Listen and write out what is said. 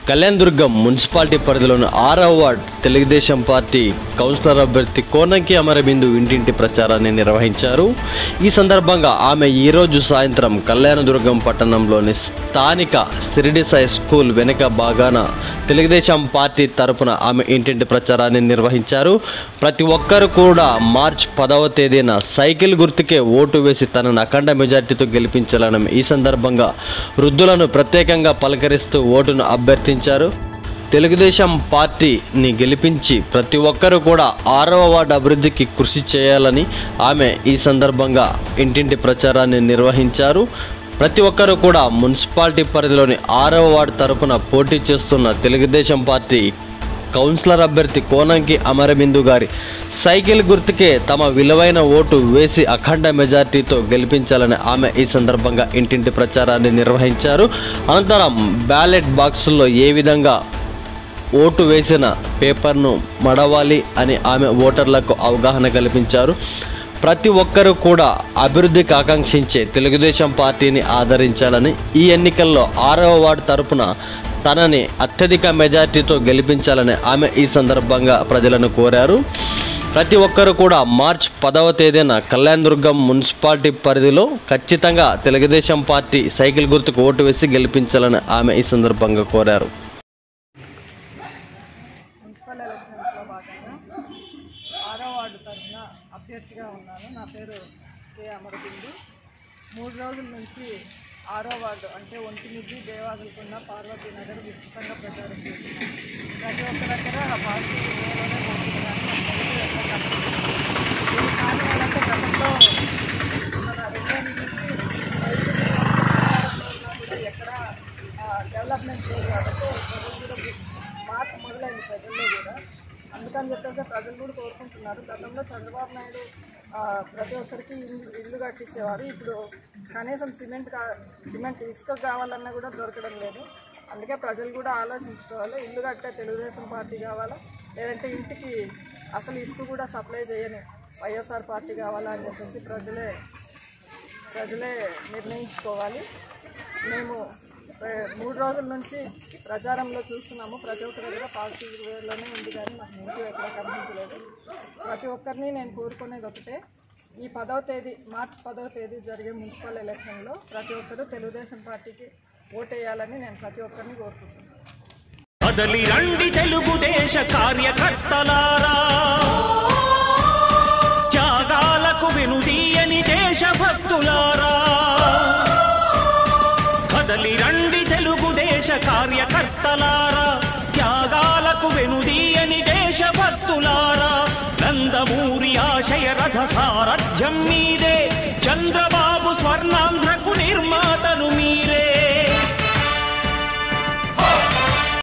కళ్యాణ్ దుర్గం municipality పరిధిలోని ఆరవ ward Telugu Desam party councillor అభ్యర్థి కోనంకి అమరబిందు ఇంటింటి ప్రచారాన్ని నిర్వహించారు ఈ సందర్భంగా ఆమె ఈరోజు సాయంత్రం కళ్యాణదుర్గం పట్టణంలోని స్థానిక సిరిడి సై స్కూల్ వెనుక భాగాన తెలుగుదేశం పార్టీ తరపున ఆమె ఇంటింటి ప్రచారాన్ని నిర్వహించారు ప్రతి ఒక్కరు కూడా మార్చ్ పదవ తేదీన సైకిల్ గుర్తుకే ఓటు వేసి తనను అఖండ మెజార్టీతో గెలిపించాలని ఈ సందర్భంగా వృద్ధులను ప్రత్యేకంగా పలకరిస్తూ ఓటును అభ్యర్థించారు తెలుగుదేశం పార్టీని గెలిపించి ప్రతి ఒక్కరూ కూడా ఆరవ వార్డు అభివృద్ధికి కృషి చేయాలని ఆమె ఈ సందర్భంగా ఇంటింటి ప్రచారాన్ని నిర్వహించారు ప్రతి ఒక్కరూ కూడా మున్సిపాలిటీ పరిధిలోని ఆరవ వార్డు తరపున పోటీ చేస్తున్న తెలుగుదేశం పార్టీ కౌన్సిలర్ అభ్యర్థి కోనంకి అమరబిందు గారి సైకిల్ గుర్తుకే తమ విలువైన ఓటు వేసి అఖండ మెజార్టీతో గెలిపించాలని ఆమె ఈ సందర్భంగా ఇంటింటి ప్రచారాన్ని నిర్వహించారు అనంతరం బ్యాలెట్ బాక్సుల్లో ఏ విధంగా ఓటు వేసిన పేపర్ను మడవాలి అని ఆమె ఓటర్లకు అవగాహన కల్పించారు ప్రతి ఒక్కరూ కూడా అభివృద్ధికి ఆకాంక్షించే తెలుగుదేశం పార్టీని ఆదరించాలని ఈ ఎన్నికల్లో ఆరవ వార్డు తరపున తనని అత్యధిక మెజార్టీతో గెలిపించాలని ఆమె ఈ సందర్భంగా ప్రజలను కోరారు ప్రతి ఒక్కరు కూడా మార్చ్ పదవ తేదీన కళ్యాణ్ దుర్గం మున్సిపాలిటీ పరిధిలో ఖచ్చితంగా తెలుగుదేశం పార్టీ సైకిల్ గుర్తుకు ఓటు వేసి గెలిపించాలని ఆమె ఈ సందర్భంగా కోరారు మున్సిపల్ ఎలక్షన్స్లో భాగంగా ఆరో వార్డు తరఫున అభ్యర్థిగా ఉన్నాను నా పేరు కే అమరబిందు మూడు రోజుల నుంచి ఆరో వార్డు అంటే ఒంటిమిద్ది దేవాదులకొండ పార్వతీ నగర్ విస్తృతంగా ప్రచారం చేస్తున్నాను ప్రతి ఒక్క దగ్గర ఆ పార్టీ వేలోనే పోతుంది కానీ మన తెలుగు ఎక్కడ కనిపించదు. దీని కారణం ఏంటంటే గతంలో మన రెండేళ్ళ నుంచి ఎక్కడ డెవలప్మెంట్ లేదు కాబట్టి ప్రజలు కూడా మార్పు మొదలైంది ప్రజల్లో కూడా అందుకని చెప్పేసి ప్రజలు కూడా కోరుకుంటున్నారు గతంలో చంద్రబాబు నాయుడు ఆ, ప్రతి ఒక్కరికి ఇల్లు ఇల్లు కట్టించేవారు ఇప్పుడు కనీసం సిమెంట్ కా సిమెంట్ ఇసుక కావాలన్నా కూడా దొరకడం లేదు అందుకే ప్రజలు కూడా ఆలోచించుకోవాలి ఇల్లు కట్టే తెలుగుదేశం పార్టీ కావాలా లేదంటే ఇంటికి అసలు ఇసుక కూడా సప్లై చేయని వైఎస్ఆర్ పార్టీ కావాలా అని చెప్పేసి ప్రజలే ప్రజలే నిర్ణయించుకోవాలి మేము ఏ, మూడు రోజుల నుంచి ప్రచారంలో చూస్తున్నాము ప్రతి ఒక్క దగ్గర పాజిటివ్ వేలోనే ఉంది కానీ మాకు నెగిటివ్ ఎక్కడ కనిపించలేదు ప్రతి ఒక్కరిని నేను కోరుకునేది ఒకటే ఈ పదవ తేదీ మార్చి పదవ తేదీ జరిగే మున్సిపల్ ఎలక్షన్లో ప్రతి ఒక్కరూ తెలుగుదేశం పార్టీకి ఓటేయాలని నేను ప్రతి ఒక్కరిని కోరుకుంటున్నాను కదలి రండి తెలుగుదేశ కార్యకర్తలారా త్యాగాలకు వెనుదీయని దేశభక్తులారా కదలి రండి తెలుగుదేశ కార్యకర్తలారా త్యాగాలకు వెనుదీయని దేశభక్తులారా నందమూరి ఆశయ రథ సారథ్యం మీదే చంద్రబాబు స్వర్ణాంధ్రకు నిర్మాణ